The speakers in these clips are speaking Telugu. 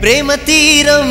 ప్రేమ తీరం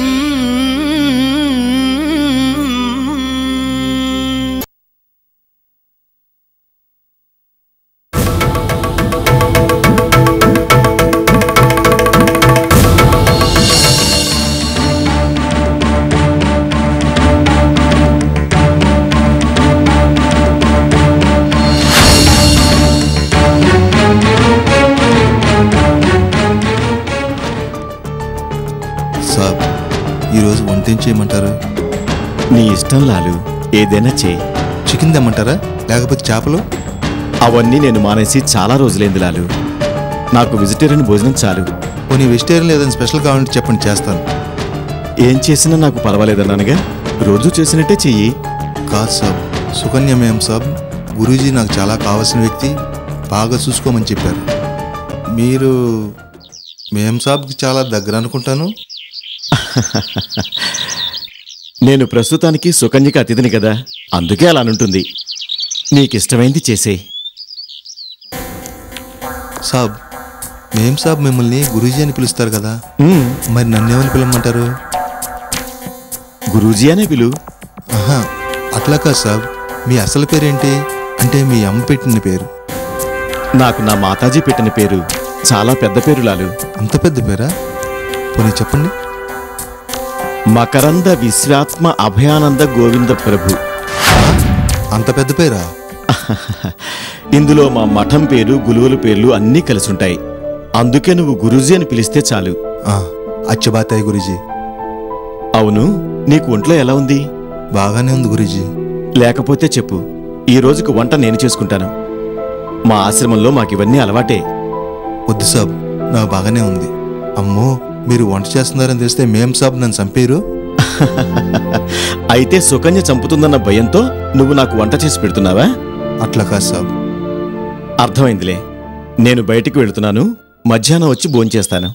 సాబ్ ఈరోజు వంట ఏం చేయమంటారు నీ ఇష్టం లాలు ఏదైనా చేయి చికెన్ తెమ్మంటారా లేకపోతే చేపలు అవన్నీ నేను మానేసి చాలా రోజులైంది లాలు నాకు వెజిటేరియన్ భోజనం చాలు పోనీ వెజిటేరియన్ ఏదైనా స్పెషల్ కావాలంటే చెప్పండి చేస్తాను ఏం చేసినా నాకు పర్వాలేదన్నానుగా రోజు చేసినట్టే చెయ్యి కాదు సాబ్ సుకన్య మేం సాబ్ గురూజీ నాకు చాలా కావాల్సిన వ్యక్తి బాగా చూసుకోమని చెప్పారు మీరు మేం సాబ్కి చాలా దగ్గర అనుకుంటాను నేను ప్రస్తుతానికి సుకన్యకి అతిథిని కదా అందుకే అలా అనుంటుంది నీకిష్టమైంది చేసే సాబ్ మేం సాబ్ మిమ్మల్ని గురూజీ అని పిలుస్తారు కదా మరి నన్నేమని పిలవమంటారు గురూజీ అనే పిలు ఆహా అట్లా కాదు సాబ్ మీ అసలు పేరేంటి అంటే మీ అమ్మ పెట్టిన పేరు నాకు నా మాతాజీ పెట్టిన పేరు చాలా పెద్ద పేరు లాలు అంత పెద్ద పేరా పోనీ చెప్పండి మకరంద విశ్వాత్మ అభయానంద గోవింద ప్రభు అంత పెద్ద పేరా ఇందులో మా మఠం పేరు గురువుల పేర్లు అన్నీ కలిసి ఉంటాయి అందుకే నువ్వు గురూజీ అని పిలిస్తే చాలు ఆ, అచ్చబాతాయి గురూజీ అవును నీకు ఒంట్లో ఎలా ఉంది బాగానే ఉంది గురూజీ లేకపోతే చెప్పు ఈ రోజుకు వంట నేను చేసుకుంటాను మా ఆశ్రమంలో మాకివన్నీ అలవాటే వద్దు సాబ్ నాకు బాగానే ఉంది అమ్మో మీరు వంట చేస్తున్నారని తెలిస్తే మేం సాబ్ నన్ను చంపేరు అయితే సుకన్య చంపుతుందన్న భయంతో నువ్వు నాకు వంట చేసి పెడుతున్నావా అట్లా కాదు సాబ్ అర్థమైందిలే నేను బయటికి వెళుతున్నాను మధ్యాహ్నం వచ్చి భోంచేస్తాను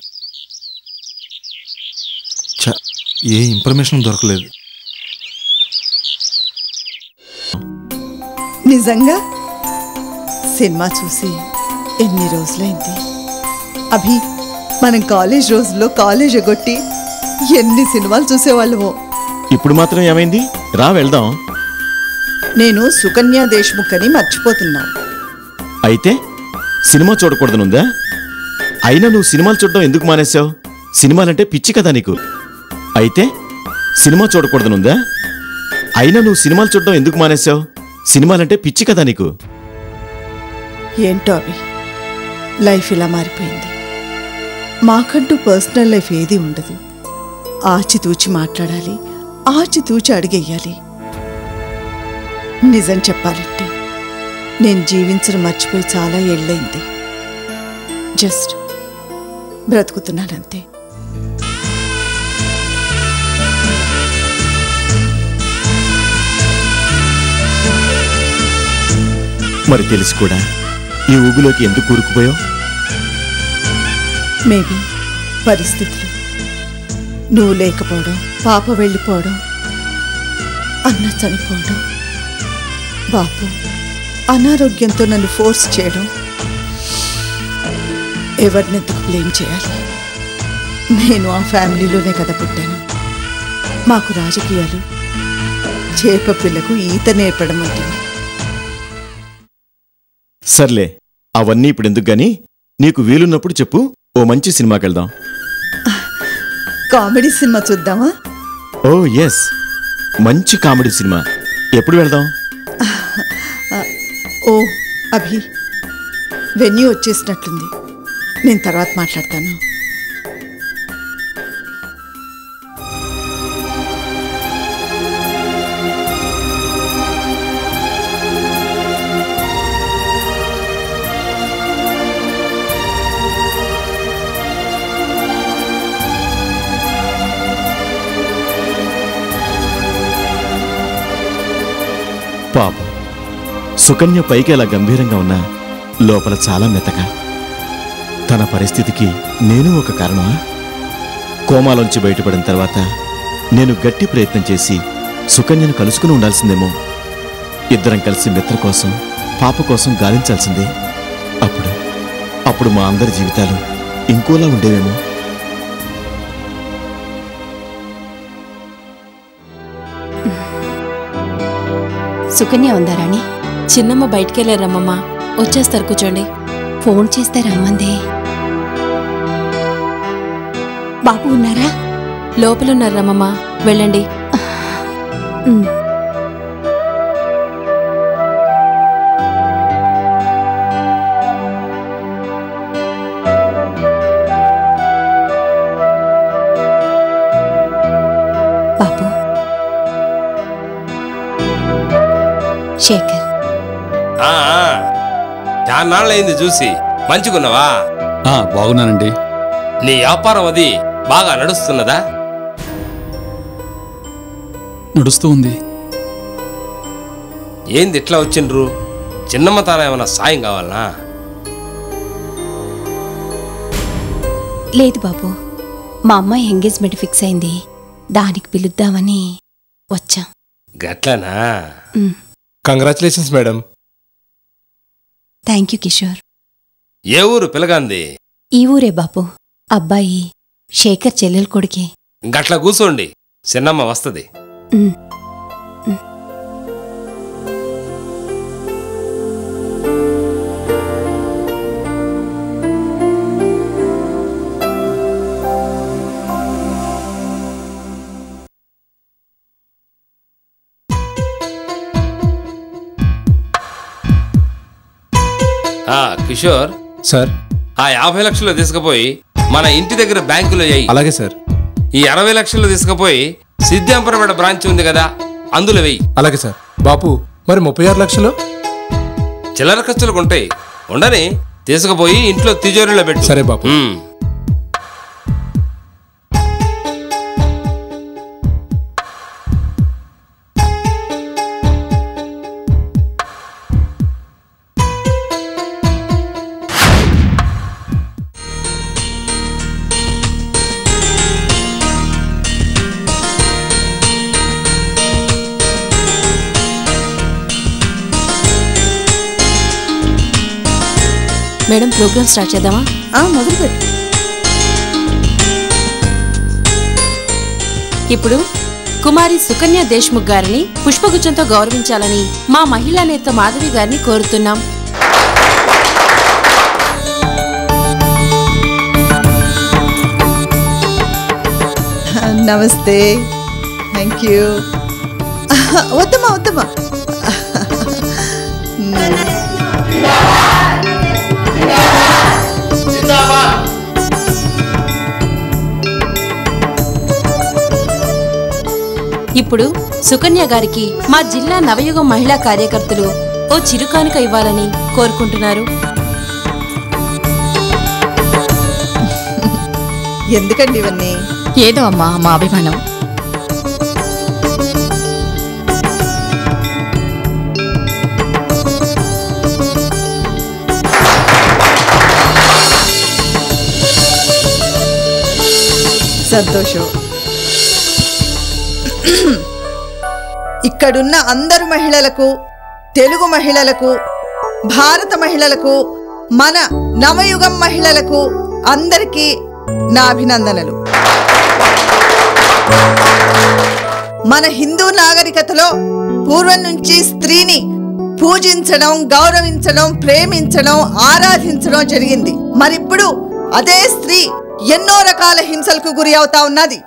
ఛ, ఏ ఇన్ఫర్మేషన్ దొరకలేదు నిజంగా సినిమా చూసి ఎన్ని రోజులైంది అభి మనం కాలేజ్ రోజుల్లో కాలేజ్ ఎగొట్టి ఎన్ని సినిమాలు చూసేవాళ్ళమో ఇప్పుడు మాత్రం ఏమైంది రా వెళ్దాం నేను సుకన్య దేశ్ముఖ్ అని మర్చిపోతున్నా అయితే సినిమా చూడకూడదనుందా అయినా నువ్వు సినిమాలు చూడడం ఎందుకు మానేశావు సినిమాలంటే పిచ్చి కదా నీకు అయితే సినిమా చూడకూడదనుందా అయినా నువ్వు సినిమాలు చూడడం ఎందుకు మానేశావు సినిమాలంటే పిచ్చి కదా నీకు ఏంటో అవి లైఫ్ ఇలా మారిపోయింది మాకంటూ పర్సనల్ లైఫ్ ఏది ఉండదు ఆచితూచి మాట్లాడాలి ఆచితూచి అడిగేయాలి నిజం చెప్పాలంటే నేను జీవించడం మర్చిపోయి చాలా ఏళ్ళైంది జస్ట్ బ్రతుకుతున్నానంతే మరి తెలిసి కూడా ఈ ఊబిలోకి ఎందుకు కూరుకుపోయావు మేబీ పరిస్థితులు నువ్వు లేకపోవడం పాప వెళ్ళిపోవడం అన్న చనిపోవడం బాపు అనారోగ్యంతో నన్ను ఫోర్స్ చేయడం ఎవరినెందుకు బ్లేమ్ చేయాలి నేను ఆ ఫ్యామిలీలోనే కదా పుట్టాను మాకు రాజకీయాలు చేప పిల్లకు ఈత నేర్పడం వంటివి సర్లే అవన్నీ ఇప్పుడు ఎందుకు గాని నీకు వీలున్నప్పుడు చెప్పు ఓ మంచి సినిమాకి వెళ్దాం కామెడీ సినిమా చూద్దామా ఓ ఎస్ మంచి కామెడీ సినిమా ఎప్పుడు వెళ్దాం ఓ అభి వెన్యూ వచ్చేసినట్లుంది నేను తర్వాత మాట్లాడతాను పాపం సుకన్య పైకి అలా గంభీరంగా ఉన్నా లోపల చాలా మెతక తన పరిస్థితికి నేను ఒక కారణమా కోమాలోంచి బయటపడిన తర్వాత నేను గట్టి ప్రయత్నం చేసి సుకన్యను కలుసుకుని ఉండాల్సిందేమో ఇద్దరం కలిసి మిత్ర కోసం పాప కోసం గాలించాల్సిందే అప్పుడు అప్పుడు మా అందరి జీవితాలు ఇంకోలా ఉండేవేమో సుకన్య ఉందా రాణి చిన్నమ్మ బయటికెళ్ళారమ్మమ్మా వచ్చేస్తారు కూర్చోండి ఫోన్ చేస్తే రమ్మందే బాబు ఉన్నారా లోపలున్నారు రమ్మమ్మ వెళ్ళండి ఉమ్. బాబు శేఖర్ ఆ, ఆ. చాన్నాళ్ళయింది చూసి మంచిగున్నావా ఆ, బాగున్నానండి నీ వ్యాపారం అది బాగా నడుస్తున్నదా నడుస్తూ ఉంది ఏంది ఇట్లా వచ్చిండ్రు చిన్నమ్మ తాన ఏమైనా సాయం కావాలనా లేదు బాబు మా అమ్మాయి ఎంగేజ్మెంట్ ఫిక్స్ అయింది దానికి పిలుద్దామని వచ్చాం గట్లనా ఉమ్. Congratulations madam thank you Kishore ఏ ఊరు పిలగాంది ఈ ఊరే బాపు అబ్బాయి శేఖర్ చెల్లెల కొడుకే గట్ల కూసోండి చిన్నమ్మ వస్తది ఉమ్. ఆ కిషోర్ సార్ ఆ యాభై లక్షలు తీసుకుపోయి మన ఇంటి దగ్గర బ్యాంకులో అయ్యి అలాగే సార్ ఈ అరవై లక్షలు తీసుకుపోయి సిద్ధాంపరపేట బ్రాంచ్ ఉంది కదా అందులో వెయ్యి అలాగే సార్ బాపు మరి ముప్పై ఆరు లక్షలు చిల్లర ఖర్చులకు ఉంటాయి ఉండని తీసుకుపోయి ఇంట్లో తిజోరీలో పెట్టు సరే బాపు. ఉమ్. మేడం ప్రోగ్రామ్ స్టార్ట్ చేద్దామా ఆ, మొదలుపెట్టు ఇప్పుడు కుమారి సుకన్య దేశ్ముఖ్ గారిని పుష్పగుచ్చంతో గౌరవించాలని మా మహిళా నేత మాధవి గారిని కోరుతున్నాం నమస్తే థ్యాంక్ యూ వద్దమ్మా వద్దమ్మా ఇప్పుడు సుకన్య గారికి మా జిల్లా నవయుగం మహిళా కార్యకర్తలు ఓ చిరుకానుక ఇవ్వాలని కోరుకుంటున్నారు ఎందుకండి ఇవన్నీ ఏదో అమ్మా మా అభిమానం సంతోషం ఇక్కడున్న అందరు మహిళలకు తెలుగు మహిళలకు భారత మహిళలకు మన నవయుగం మహిళలకు అందరికీ నా అభినందనలు మన హిందూ నాగరికతలో పూర్వం నుంచి స్త్రీని పూజించడం గౌరవించడం ప్రేమించడం ఆరాధించడం జరిగింది మరిప్పుడు అదే స్త్రీ ఎన్నో రకాల హింసలకు గురి అవుతా ఉన్నది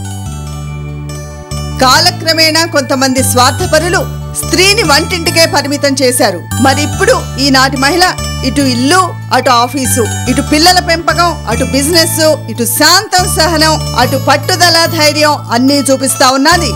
కాలక్రమేణా కొంతమంది స్వార్థపరులు స్త్రీని వంటింటికే పరిమితం చేశారు మరి ఇప్పుడు ఈనాటి మహిళ ఇటు ఇల్లు అటు ఆఫీసు ఇటు పిల్లల పెంపకం అటు బిజినెస్ ఇటు శాంతం సహనం అటు పట్టుదల ధైర్యం అన్నీ చూపిస్తా ఉన్నది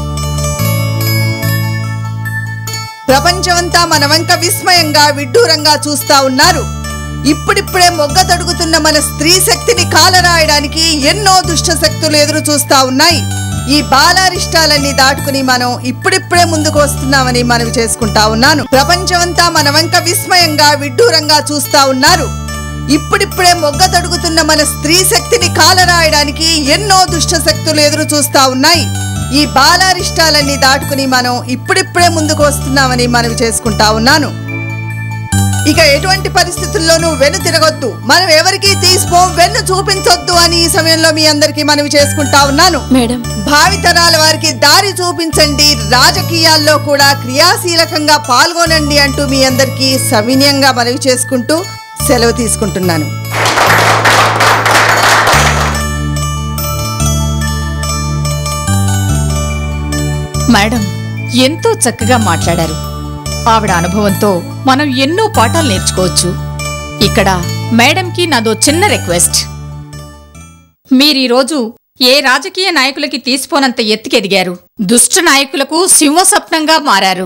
ప్రపంచమంతా మన వంక విస్మయంగా విడ్డూరంగా చూస్తా ఉన్నారు ఇప్పుడిప్పుడే మొగ్గ తొడుగుతున్న మన స్త్రీ శక్తిని కాలరాయడానికి ఎన్నో దుష్ట శక్తులు ఎదురు చూస్తా ఉన్నాయి ఈ బాలారిష్టాలన్నీ దాటుకుని మనం ఇప్పుడిప్పుడే ముందుకు వస్తున్నామని మనవి చేసుకుంటా ఉన్నాను ప్రపంచమంతా మన వంక విస్మయంగా విడ్డూరంగా చూస్తా ఉన్నారు ఇప్పుడిప్పుడే మొగ్గ తొడుగుతున్న మన స్త్రీ శక్తిని కాలరాయడానికి ఎన్నో దుష్ట శక్తులు ఎదురు చూస్తా ఉన్నాయి ఈ బాలారిష్టాలన్నీ దాటుకుని మనం ఇప్పుడిప్పుడే ముందుకు వస్తున్నామని మనవి చేసుకుంటా ఉన్నాను ఇక ఎటువంటి పరిస్థితుల్లోనూ వెన్ను తిరగొద్దు మనం ఎవరికీ తీసిపోం వెన్ను చూపించొద్దు అని ఈ సమయంలో మీ అందరికీ మనవి చేసుకుంటా ఉన్నాను మేడం భావితరాల వారికి దారి చూపించండి రాజకీయాల్లో కూడా క్రియాశీలకంగా పాల్గొనండి అంటూ మీ అందరికీ సవినయంగా మనవి చేసుకుంటూ సెలవు తీసుకుంటున్నాను మేడం ఎంతో చక్కగా మాట్లాడారు ఆవిడ అనుభవంతో మనం ఎన్నో పాఠాలు నేర్చుకోవచ్చు ఇక్కడ మేడంకి నాదో చిన్న రిక్వెస్ట్ మీరీరోజు ఏ రాజకీయ నాయకులకి తీసిపోనంత ఎత్తుకెదిగారు దుష్ట నాయకులకు సింహస్వప్నంగా మారారు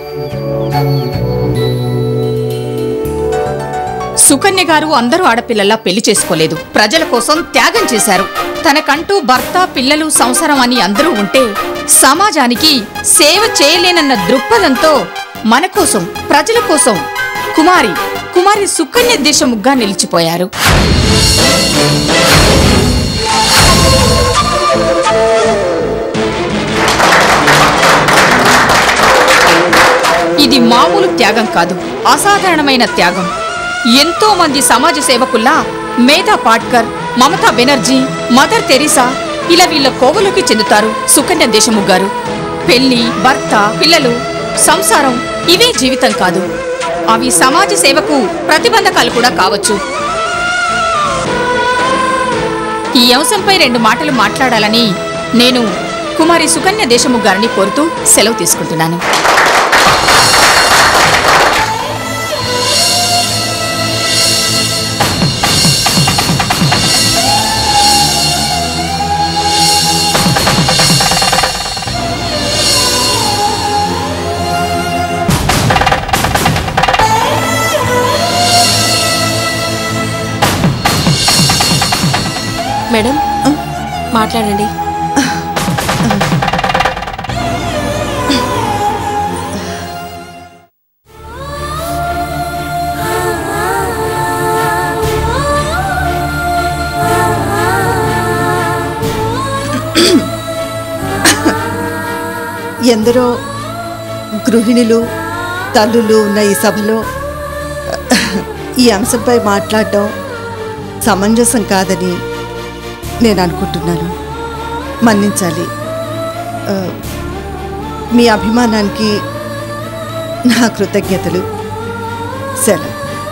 సుకన్య గారు అందరూ ఆడపిల్లల్లా పెళ్లి చేసుకోలేదు ప్రజల కోసం త్యాగం చేశారు తనకంటూ భర్త పిల్లలు సంసారం అని అందరూ ఉంటే సమాజానికి సేవ చేయలేనన్న దృక్పథంతో మన కోసం ప్రజల కోసం కుమారి కుమారి సుకన్య దేశముగ్గా నిలిచిపోయారు ఇది మామూలు త్యాగం కాదు అసాధారణమైన త్యాగం ఎంతో మంది సమాజ సేవకుల్లా మేధా పాట్కర్ మమతా బెనర్జీ మదర్ తెరీసా ఇలా వీళ్ళ కోవలోకి చెందుతారు సుకన్య దేశముఖ్ గారు పెళ్లి భర్త పిల్లలు సంసారం ఇవే జీవితం కాదు అవి సమాజ సేవకు ప్రతిబంధకాలు కూడా కావచ్చు ఈ అంశంపై రెండు మాటలు మాట్లాడాలని నేను కుమారి సుకన్య దేశముఖ్ గారిని కోరుతూ సెలవు తీసుకుంటున్నాను మేడం మాట్లాడండి ఎందరో గృహిణులు తల్లులు ఉన్న ఈ సభలో ఈ అంశంపై మాట్లాడటం సమంజసం కాదని నేను అనుకుంటున్నాను మన్నించాలి ఆ, మీ అభిమానానికి నా కృతజ్ఞతలు సెలవు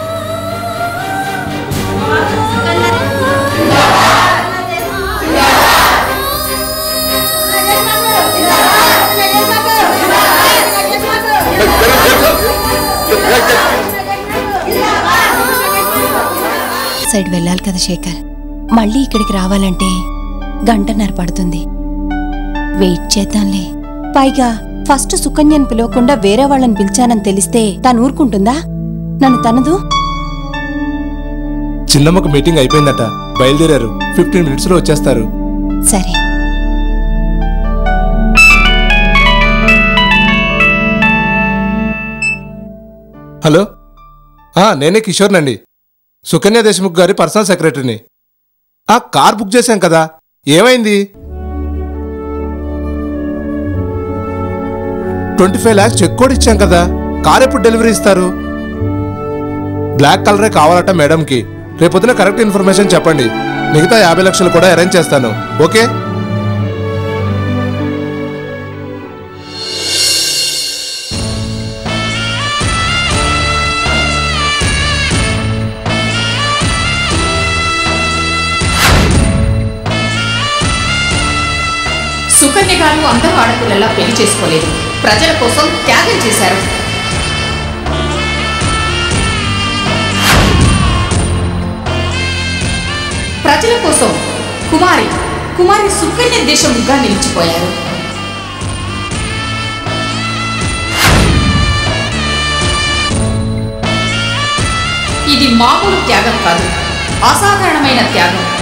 సైడ్ వెళ్ళాలి కదా శేఖర్ మళ్ళీ ఇక్కడికి రావాలంటే గంటన్నర పడుతుంది వెయిట్ చేద్దాంలే పైగా ఫస్ట్ సుకన్యను పిలవకుండా వేరే వాళ్ళని పిలిచానని తెలిస్తే తను ఊరుకుంటుందా నన్ను తనదు చిన్నమ్మకు మీటింగ్ అయిపోయిందట బయలుదేరారు ఫిఫ్టీన్ మినిట్స్ లో వచ్చేస్తారు సరే హలో ఆ నేనే కిషోర్నండి సుకన్య దేశముఖ్ గారి పర్సనల్ సెక్రటరీని ఆ కార్ బుక్ చేశాం కదా ఏమైంది ట్వంటీ ఫైవ్ ల్యాక్స్ చెక్ కూడా ఇచ్చాం కదా కార్ ఎప్పుడు డెలివరీ ఇస్తారు బ్లాక్ కలరే కావాలట మేడంకి రేపొద్దున కరెక్ట్ ఇన్ఫర్మేషన్ చెప్పండి మిగతా యాభై లక్షలు కూడా అరేంజ్ చేస్తాను ఓకే సుకన్య గారు అందరూ ఆడపిల్లలా పెళ్లి చేసుకోలేదు ప్రజల కోసం త్యాగం చేశారు ప్రజల కోసం కుమారి కుమారి సుకన్య దేశముగా నిలిచిపోయారు ఇది మామూలు త్యాగం కాదు అసాధారణమైన త్యాగం